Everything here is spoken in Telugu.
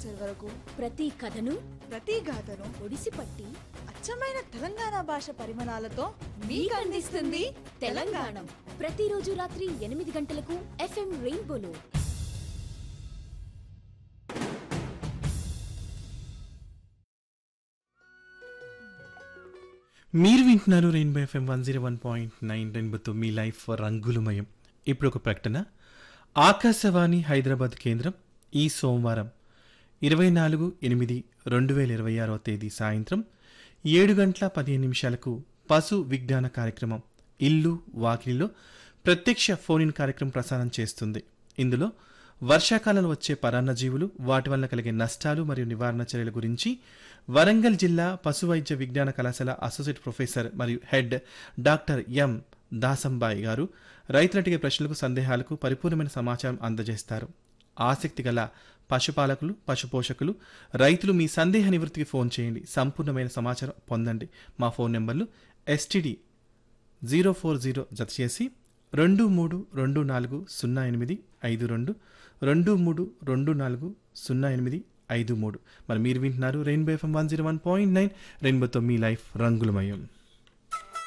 ఆన్సర్ వరకు ప్రతి కథను ప్రతి గాథను ఒడిసిపట్టి అచ్చమైన తెలంగాణ భాష పరిమాణాలతో మీకు అందిస్తుంది తెలంగాణ ప్రతిరోజు రాత్రి ఎనిమిది గంటలకు ఎఫ్ఎం రెయిన్బోలో మీరు వింటున్నారు rainbow FM one zero one point nine రెయిన్బోతో మీ లైఫ్ రంగులమయం ఇప్పుడు ఒక ప్రకటన ఆకాశవాణి హైదరాబాద్ కేంద్రం ఈ సోమవారం ఇరవై నాలుగు ఎనిమిది రెండు వేల ఇరవై ఆరవ తేదీ సాయంత్రం ఏడు గంటల పదిహేను నిమిషాలకు పశు విజ్ఞాన కార్యక్రమం ఇల్లు వాకిలిలో ప్రత్యక్ష ఫోన్ ఇన్ కార్యక్రమం ప్రసారం చేస్తుంది ఇందులో వర్షాకాలంలో వచ్చే పరాన్నజీవులు వాటి వల్ల కలిగే నష్టాలు మరియు నివారణ చర్యల గురించి వరంగల్ జిల్లా పశు వైద్య విజ్ఞాన కళాశాల అసోసియేట్ ప్రొఫెసర్ మరియు హెడ్ డాక్టర్ ఎం దాసంబాయి గారు రైతులు అడిగే ప్రశ్నలకు సందేహాలకు పరిపూర్ణమైన సమాచారం అందజేస్తారు ఆసక్తి గల పశుపాలకులు పశుపోషకులు రైతులు మీ సందేహ నివృత్తికి ఫోన్ చేయండి సంపూర్ణమైన సమాచారం పొందండి మా ఫోన్ నెంబర్లు ఎస్టీడీ జీరో ఫోర్ జీరో జత చేసి రెండు మూడు రెండు నాలుగు సున్నా ఎనిమిది ఐదు రెండు రెండు మూడు రెండు నాలుగు సున్నా ఎనిమిది ఐదు మూడు మరి మీరు వింటున్నారు rainbow FM one zero one point nine రెయిన్బోతో మీ లైఫ్ రంగులమయం